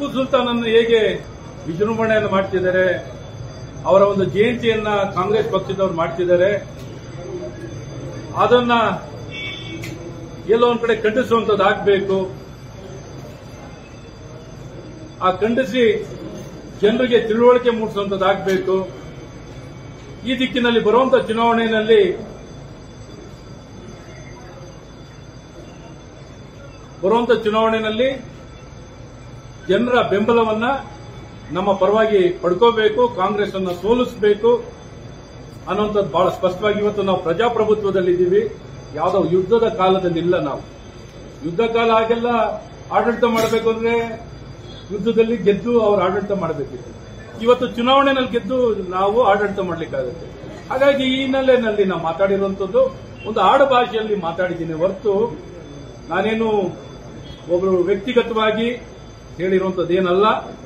ಟಿಪ್ಪು ಸುಲ್ತಾನನ್ನು ಹೇಗೆ ವಿಜೃಂಭಣೆಯನ್ನು ಮಾಡ್ತಿದ್ದಾರೆ ಅವರ ಒಂದು ಜಯಂತಿಯನ್ನ ಕಾಂಗ್ರೆಸ್ ಪಕ್ಷದವರು ಮಾಡ್ತಿದ್ದಾರೆ ಅದನ್ನ ಎಲ್ಲೋ ಒಂದ್ ಕಡೆ ಖಂಡಿಸುವಂತದ್ದು ಆಗ್ಬೇಕು ಆ ಖಂಡಿಸಿ ಜನರಿಗೆ ತಿಳುವಳಿಕೆ ಮೂಡಿಸುವಂತದ್ದು ಆಗ್ಬೇಕು ಈ ದಿಕ್ಕಿನಲ್ಲಿ ಬರುವಂತ ಚುನಾವಣೆಯಲ್ಲಿ ಬರುವಂತ ಚುನಾವಣೆಯಲ್ಲಿ ಜನರ ಬೆಂಬಲವನ್ನ ನಮ್ಮ ಪರವಾಗಿ ಪಡ್ಕೋಬೇಕು ಕಾಂಗ್ರೆಸ್ ಅನ್ನ ಸೋಲಿಸಬೇಕು ಅನ್ನುವಂಥದ್ದು ಬಹಳ ಸ್ಪಷ್ಟವಾಗಿ ಇವತ್ತು ನಾವು ಪ್ರಜಾಪ್ರಭುತ್ವದಲ್ಲಿದ್ದೀವಿ ಯಾವುದೋ ಯುದ್ಧದ ಕಾಲದಲ್ಲಿ ಇಲ್ಲ ನಾವು ಯುದ್ಧ ಕಾಲ ಆಗೆಲ್ಲ ಆಡಳಿತ ಮಾಡಬೇಕು ಅಂದ್ರೆ ಯುದ್ಧದಲ್ಲಿ ಗೆದ್ದು ಅವರು ಆಡಳಿತ ಮಾಡಬೇಕಿತ್ತು ಇವತ್ತು ಚುನಾವಣೆನಲ್ಲಿ ಗೆದ್ದು ನಾವು ಆಡಳಿತ ಮಾಡಲಿಕ್ಕಾಗುತ್ತೆ ಹಾಗಾಗಿ ಈ ಹಿನ್ನೆಲೆಯಲ್ಲಿ ನಾವು ಮಾತಾಡಿರುವಂತದ್ದು ಒಂದು ಆಡು ಭಾಷೆಯಲ್ಲಿ ಮಾತಾಡಿದ್ದೀನಿ ಹೊರತು ನಾನೇನು ಒಬ್ಬರು ವ್ಯಕ್ತಿಗತವಾಗಿ ಹೇಳಿರುವಂತದ್ದೇನಲ್ಲ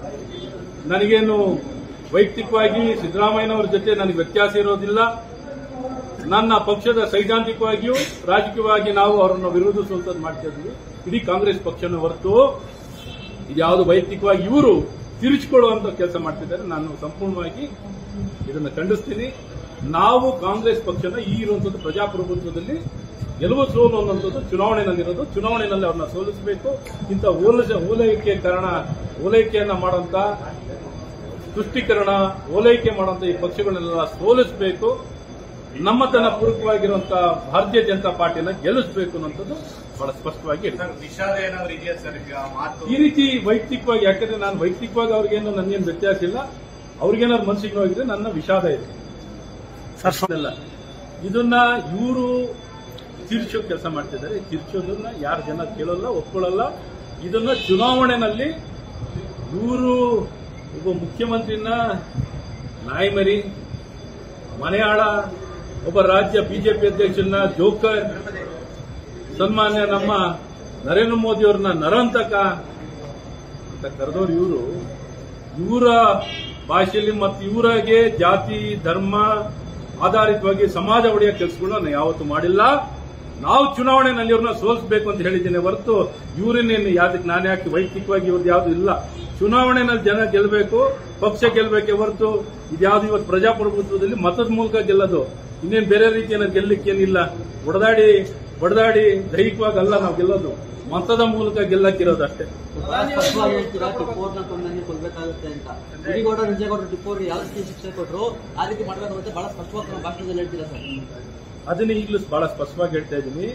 ನನಗೇನು ವೈಯಕ್ತಿಕವಾಗಿ ಸಿದ್ದರಾಮಯ್ಯನವರ ಜೊತೆ ನನಗೆ ವ್ಯತ್ಯಾಸ ಇರೋದಿಲ್ಲ ನನ್ನ ಪಕ್ಷದ ಸೈದ್ಧಾಂತಿಕವಾಗಿಯೂ ರಾಜಕೀಯವಾಗಿ ನಾವು ಅವರನ್ನು ವಿರೋಧಿಸುವಂತದ್ದು ಮಾಡ್ತಾ ಇದ್ವಿ ಇಡೀ ಕಾಂಗ್ರೆಸ್ ಪಕ್ಷನ ಹೊರತು ಇದ್ಯಾವುದು ವೈಯಕ್ತಿಕವಾಗಿ ಇವರು ತಿರುಚಿಕೊಳ್ಳುವಂತ ಕೆಲಸ ಮಾಡ್ತಿದ್ದಾರೆ ನಾನು ಸಂಪೂರ್ಣವಾಗಿ ಇದನ್ನು ಖಂಡಿಸ್ತೀನಿ ನಾವು ಕಾಂಗ್ರೆಸ್ ಪಕ್ಷನ ಈ ಇರುವಂತದ್ದು ಪ್ರಜಾಪ್ರಭುತ್ವದಲ್ಲಿ ಗೆಲುವು ಸೋಲು ಅನ್ನುವಂಥದ್ದು ಚುನಾವಣೆನಲ್ಲಿರೋದು ಚುನಾವಣೆಯಲ್ಲಿ ಅವ್ರನ್ನ ಸೋಲಿಸಬೇಕು ಇಂಥ ಓಲೈಸ ಓಲೈಕೆ ಕಾರಣ ಓಲೈಕೆಯನ್ನ ಮಾಡುವಂತ ತುಷ್ಟೀಕರಣ ಓಲೈಕೆ ಮಾಡುವಂತ ಈ ಪಕ್ಷಗಳನ್ನೆಲ್ಲ ಸೋಲಿಸಬೇಕು ನಮ್ಮತನ ಪೂರಕವಾಗಿರುವಂತಹ ಭಾರತೀಯ ಜನತಾ ಪಾರ್ಟಿನ ಗೆಲ್ಲಿಸಬೇಕು ಅನ್ನುವಂಥದ್ದು ಬಹಳ ಸ್ಪಷ್ಟವಾಗಿ ಇದೆ. ಸರ್ ವಿಷಾದ ಏನಾದ್ರು ಇದೆಯಾ ಸರ್ ಈಗ ಮಾತು ಈ ರೀತಿ ವೈಯಕ್ತಿಕವಾಗಿ ಯಾಕಂದ್ರೆ ನಾನು ವೈಯಕ್ತಿಕವಾಗಿ ಅವ್ರಿಗೇನು ನನಗೇನು ವ್ಯತ್ಯಾಸ ಇಲ್ಲ ಅವ್ರಿಗೇನಾದ್ರು ಮನಸ್ಸಿಗೆ ನೋವಿದ್ರೆ ನನ್ನ ವಿಷಾದ ಇದೆ ಇಲ್ಲ ಇದನ್ನ ಇವರು ತಿರ್ಚೋ ಕೆಲಸ ಮಾಡ್ತಿದ್ದಾರೆ ತಿರ್ಚೋದನ್ನ ಯಾರು ಜನ ಕೇಳಲ್ಲ ಒಪ್ಕೊಳ್ಳಲ್ಲ ಇದನ್ನ ಚುನಾವಣೆನಲ್ಲಿ ಇವರು ಒಬ್ಬ ಮುಖ್ಯಮಂತ್ರಿನ ನಾಯಿಮರಿ ಮನೆಯಾಳ ಒಬ್ಬ ರಾಜ್ಯ ಬಿಜೆಪಿ ಅಧ್ಯಕ್ಷರನ್ನ ಜೋಕರ್ ಸನ್ಮಾನ್ಯ ನಮ್ಮ ನರೇಂದ್ರ ಮೋದಿ ಅವ್ರನ್ನ ನರಂತಕ ಅಂತ ಕರೆದವ್ರು ಇವರು ಇವರ ಭಾಷೆಯಲ್ಲಿ ಮತ್ತು ಇವರಾಗೆ ಜಾತಿ ಧರ್ಮ ಆಧಾರಿತವಾಗಿ ಸಮಾಜ ಒಡೆಯ ಕೆಲಸಗಳನ್ನ ನಾನು ಯಾವತ್ತೂ ಮಾಡಿಲ್ಲ ನಾವು ಚುನಾವಣೆನಲ್ಲಿ ಇವ್ರನ್ನ ಸೋಲಿಸಬೇಕು ಅಂತ ಹೇಳಿದ್ದೇನೆ ಹೊರತು ಇವರನ್ನೇನು ಯಾವ್ದಕ್ಕೆ ನಾನು ಯಾಕೆ ವೈಯಕ್ತಿಕವಾಗಿ ಇವ್ರದ್ದು ಯಾವ್ದು ಇಲ್ಲ ಚುನಾವಣೆನಲ್ಲಿ ಜನ ಗೆಲ್ಲಬೇಕು ಪಕ್ಷ ಗೆಲ್ಲಬೇಕೆ ಹೊರತು ಇದ್ಯಾವ್ದು ಇವತ್ತು ಪ್ರಜಾಪ್ರಭುತ್ವದಲ್ಲಿ ಮತದ ಮೂಲಕ ಗೆಲ್ಲೋದು ಇನ್ನೇನು ಬೇರೆ ರೀತಿಯ ಗೆಲ್ಲಕ್ಕೇನಿಲ್ಲ ಹೊಡೆದಾಡಿ ಹೊಡೆದಾಡಿ ದೈಹಿಕವಾಗಿ ಅಲ್ಲ ನಾವು ಗೆಲ್ಲೋದು ಮತದ ಮೂಲಕ ಗೆಲ್ಲಕ್ಕಿರೋದು ಅಷ್ಟೇ ಬಹಳ ಸ್ಪಷ್ಟವಾಗಿ ಹೇಳ್ತೀರಾ ಟಿಪ್ಪು ಅವ್ರನ್ನ ಕೊಂಡಂಗೆ ಕೊಲ್ಬೇಕಾಗುತ್ತೆ ಅಂತ ಗುಡಿಗೌಡ ರಂಜೇಗೌಡರು ಟಿಪ್ಪು ಅವ್ರಿಗೆ ಯಾವ ರೀತಿ ಶಿಕ್ಷೆ ಕೊಟ್ಟರು ಆ ರೀತಿ ಮಾಡಬೇಕಾಗುತ್ತೆ ಬಹಳ ಸ್ಪಷ್ಟವಾಗಿ ನಮ್ಮ ಭಾಷಣದಲ್ಲಿ ಹೇಳ್ತೀರಾ ಸರ್ ಅದನ್ನ ಈಗಲೂ ಬಹಳ ಸ್ಪಷ್ಟವಾಗಿ ಹೇಳ್ತಾ ಇದ್ದೀನಿ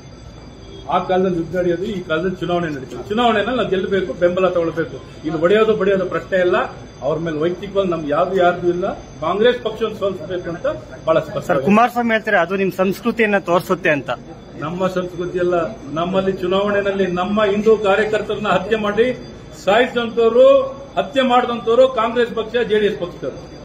ಆ ಕಾಲದಲ್ಲಿ ಯುದ್ಧ ನಡೆಯೋದು ಈ ಕಾಲದಲ್ಲಿ ಚುನಾವಣೆ ನಡೀತದೆ ಚುನಾವಣೆನಲ್ಲಿ ನಾವು ಗೆಲ್ಲಬೇಕು ಬೆಂಬಲ ತಗೊಳ್ಬೇಕು ಇಲ್ಲಿ ಹೊಡೆಯೋದು ಬಡಿಯೋದು ಪ್ರಶ್ನೆ ಇಲ್ಲ ಅವ್ರ ಮೇಲೆ ವೈಯಕ್ತಿಕವಾಗಿ ನಮ್ಗೆ ಯಾವ್ದು ಯಾರ್ದು ಇಲ್ಲ ಕಾಂಗ್ರೆಸ್ ಪಕ್ಷವನ್ನು ಸೋಲಿಸಬೇಕು ಅಂತ ಬಹಳ ಸರ್ ಸ್ಪಷ್ಟ ಕುಮಾರಸ್ವಾಮಿ ಹೇಳ್ತಾರೆ ಅದು ನಿಮ್ ಸಂಸ್ಕೃತಿಯನ್ನ ತೋರಿಸುತ್ತೆ ಅಂತ ನಮ್ಮ ಸಂಸ್ಕೃತಿ ಅಲ್ಲ ನಮ್ಮಲ್ಲಿ ಚುನಾವಣೆಯಲ್ಲಿ ನಮ್ಮ ಹಿಂದೂ ಕಾರ್ಯಕರ್ತರನ್ನ ಹತ್ಯೆ ಮಾಡಿ ಸಾಯಿಸಿದಂತವರು ಹತ್ಯೆ ಮಾಡಿದಂತವರು ಕಾಂಗ್ರೆಸ್ ಪಕ್ಷ ಜೆಡಿಎಸ್ ಪಕ್ಷದವರು